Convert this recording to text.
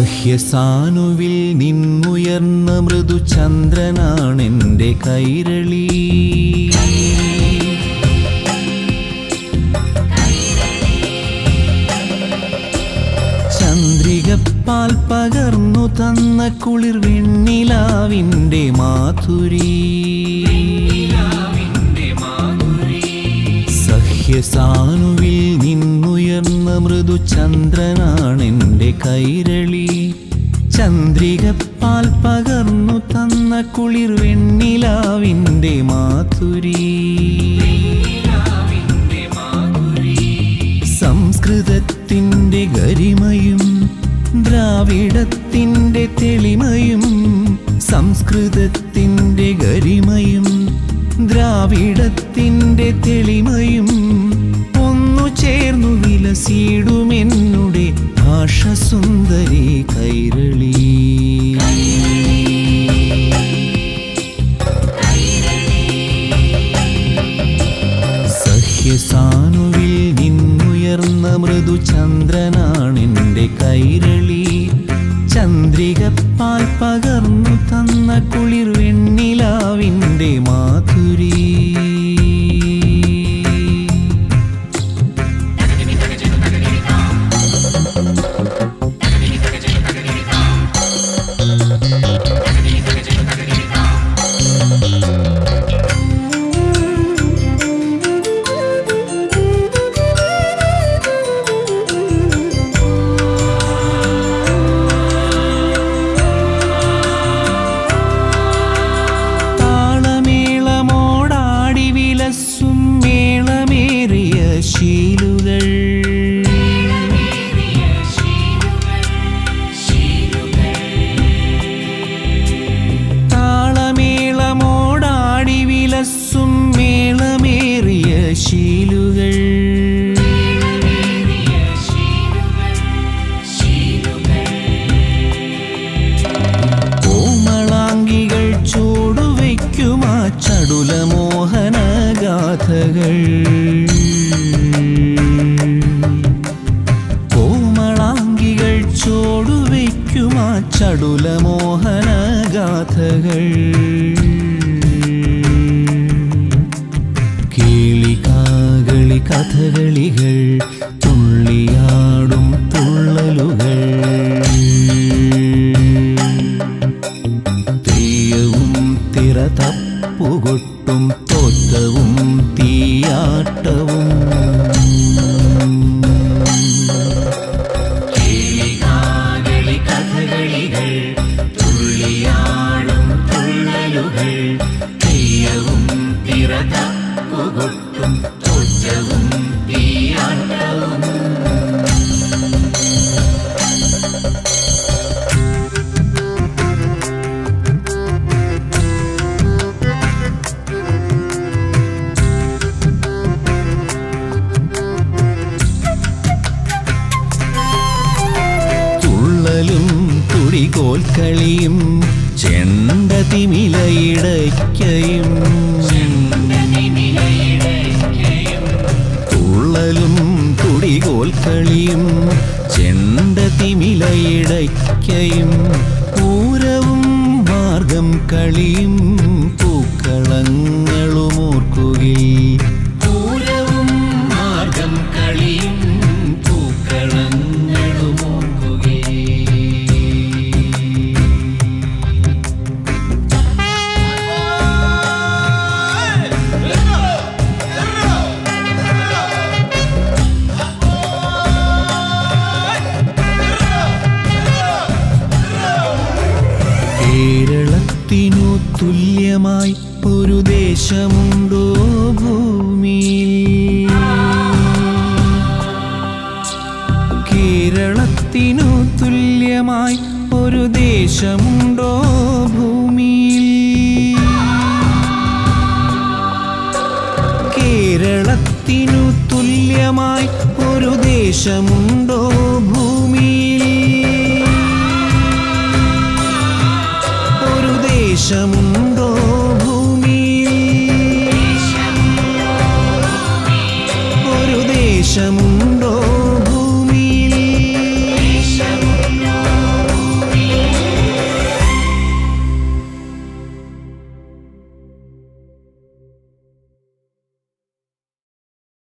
സഹ്യസാനുവിൽ നിന്നുയർന്ന മൃദുചന്ദ്രനാണെൻ്റെ കൈരളി ചന്ദ്രികപ്പാൽ പകർന്നു തന്ന കുളിർ വെണ്ണിലാവിൻ്റെ മാധുരി സഹ്യസാനുവിൽ നിന്നുയർന്ന മൃദുചന്ദ്രനാണെൻ്റെ കൈരളി ചന്ദ്രികപ്പാൽ പകർന്നു തന്ന കുളിർ വെണ്ണിലാവിൻ്റെ മാധുരി സംസ്കൃതത്തിൻ്റെ ഗരിമയും ദ്രാവിഡത്തിൻ്റെ തെളിമയും സംസ്കൃതത്തിൻ്റെ ഗരിമയും ദ്രാവിഡത്തിൻ്റെ തെളിമയും ഒന്നു ചേർന്നു വിലസിടുമെന്നുടെ ഭാഷസുന്ദരി കൈരളി സഹ്യസാനുവിൽ നിന്നുയർന്ന മൃദുചന്ദ്രനാണെൻ്റെ കൈരളി ചന്ദ്രികപ്പാൽ പകർന്നു തന്ന കുളിർ വെണ്ണിലാവിൻ്റെ മാധുരി താളമേളമോടാടി വിലസും മേളമേറിയ ശീലുകൾ താളമേളമോടാടി വിലസും മേളമേറിയ ശീലുകൾ കോമളാംഗികൾ ചൂടുവയ്ക്കുമാ ചടുലമോഹന ഗാഥകൾ കോമളാംഗികൾ ചോടുവയ്ക്കുമാ ചടുലമോഹന ഗാഥകൾ കേളികാകളി കഥകളികൾ തുള്ളിയാടും തുള്ളലുകൾ തെയ്യവും തിറ തപ്പുകൊട്ടും തോറ്റവും തീയാട്ടവും കേളികാകളി കഥകളികൾ തുള്ളിയാടും തുള്ളലുകൾ തെയ്യവും തിറ തപ്പുകൊട്ടും തോറ്റവും തീയാട്ടവും തുള്ളലും തുടികോൽക്കളിയും ചെണ്ടതിമിലയിടയ്ക്കയും തുള്ളലും തുടികോൽക്കളിയും ചെണ്ടതിമിലയിടയ്ക്കയും പൂരവും മാർഗം കളിയും പൂക്കളങ്ങളും ഓർക്കുകയിൽ പൂരവും മാർഗം കളിയും പൂക്കളങ്ങളും ഓർക്കുകയിൽ കേരളത്തിനു തുല്യമായി ഒരു ദേശമുണ്ടോ ഭൂമിയിൽ കേരളത്തിനു തുല്യമായി ഒരു ദേശമുണ്ടോ ഭൂമിയിൽ കേരളത്തിനു തുല്യമായി ഒരു ദേശമുണ്ടോ